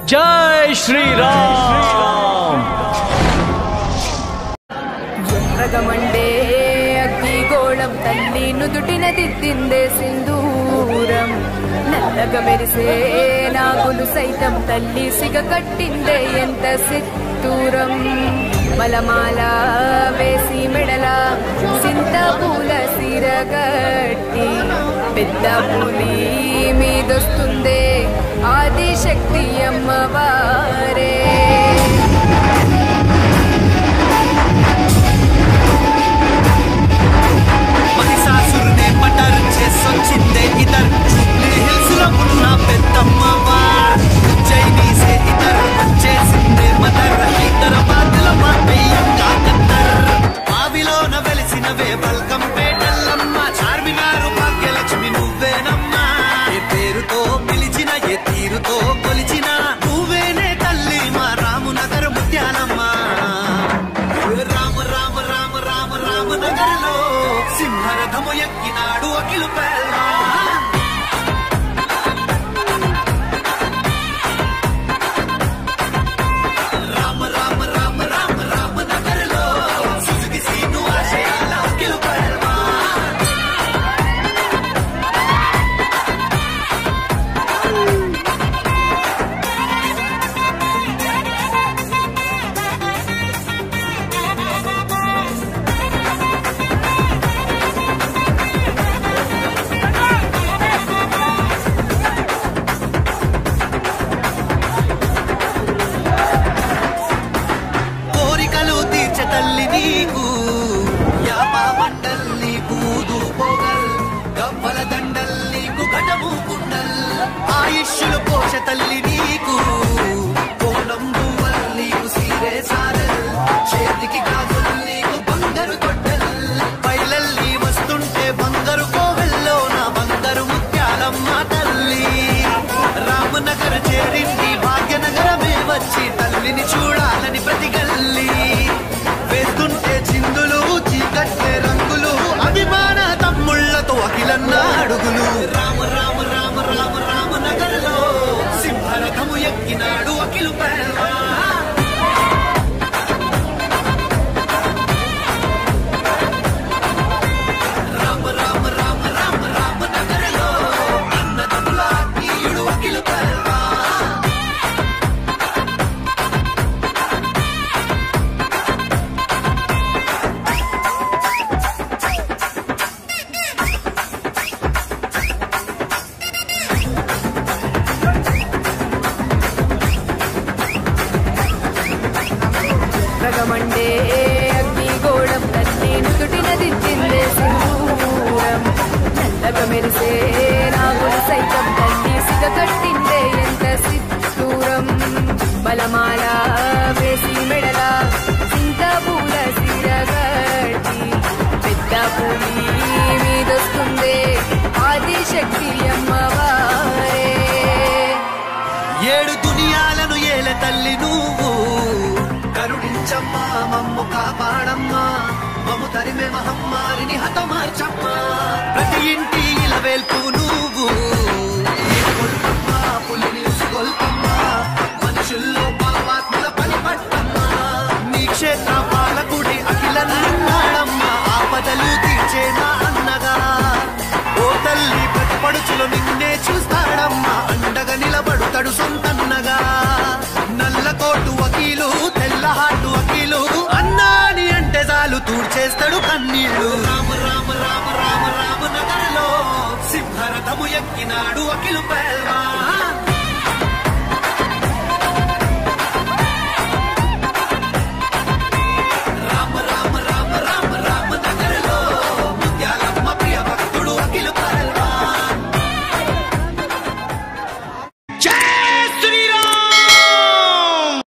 జై శ్రీరామ్ ఎర్రగమండే అగ్నిగోళం తల్లి నుదుటిన దిద్దిందే సింధూరం నల్లగా మెరిసే నాగులు సైతం తల్లి సిగ కట్టిందే ఎంత సిత్తూరం మలమాల వేసి మెడల సింత పూల సిరగట్టి పెద్ద పులి మీదొస్తుందే ఆదిశక్తి అమ్మవారే మహిషాసురునే మటర్ చేసొచ్చిందే ఇతర్ జూబ్లీ హిల్స్ లో ఉన్న పెద్దమ్మవా చైనీసే ఇతర్ చేసిందే మదర్ హైదరాబాద్ లో మా పెయ్యంగా కత్తర్ ఆవిలోన వెలిసినవే బల్కం పేటల్లమ్మ చార్మినారు భాగ్యలక్ష్మి నువ్వేనమ్మా ఏ పేరుతో పిలిచిన ఏ తీరుతో కొలిచిన నువ్వేనే తల్లి మా రామునగర్ ముత్యాలమ్మ రామ రామ రామ రామ రామ నగరలో సింహరథము ఎక్కినాడు అఖిలు పెల్వాన్ రామ రామ రామ రామ రామ నగరలో సుజుకి సీను ఆశయాల అఖిలు పెల్వాన్ కోరికలు తీర్చే తల్లి నీకు యాపా మండల్ నీకు ఊదు పోగల్ గవ్వల దండల్ నీకు గటము కుండల్ ఆయుష్యులు పోష తల్లి నీకు కోణం బువ్వల్ నీకు సీరే సారల్ చేతికి గాజుల్ నీకు బంగారు తొట్టల్ బయలల్లి వస్తుంటే బంగారు కోవెల్లో నా బంగారు ముత్యాలమ్మ తల్లి రామనగర చేరింది భాగ్యనగరమే వచ్చి తల్లిని చూడాలని ప్రతి గల్లి వేస్తుంటే చిందులు చీకట్టే రంగులు అభిమాన తమ్ముళ్లతో అఖిలన్న అడుగులు రామ రామ రామ రామ రామ నగరలో సింహరథము ఎక్కినాడు అఖిలు పెల్వాన్ రామ రామ రామ రామ రామ నగరలో అన్నదమ్ముల ఆత్మీయుడు అఖిలు పెల్వాన్ రగమండే అగ్నిగోళం తల్లి నుదుటిన దిద్దిందే సింధూరం నల్లగా మెరిసే నాగుల సైతం తల్లి సిగ కట్టిందే ఎంత సిత్తూరం బలమాల వేసి మెడల సింత పూల సిరగట్టి పెద్ద పులి మీదొస్తుందే ఆదిశక్తి అమ్మవారే ఏడు దునియాలను ఏలే తల్లి నువ్వు కరుణించమ్మా మమ్ము కాపాడమ్మా మమ్ము తరిమే మహమ్మారిని హతమార్చమ్మా ప్రతి ఇంటి ఇలవేల్పు నువ్వు కొల్పమ్మా పులిని కొల్పమ్మా మనుషుల్లో పాపాత్ముల పని పట్టమ్మా నీ క్షేత్ర పాలకుడి అఖిలన్నాడమ్మా ఆపదలు తీర్చే నా అన్నగా ఓ తల్లి ప్రతిపడుచులు నిన్నే చూస్తాడమ్మా అండగా నిలబడుతాడు సొంతన్నగా నల్ల కోటు వకీలు తెల్ల హాటు వకీలు అన్నాని అంటే చాలు తూడ్చేస్తాడు కన్నీళ్లు రామ రామ రామ రామ రామ నగరలో సింహరథము ఎక్కినాడు అఖిలు పెల్వాన్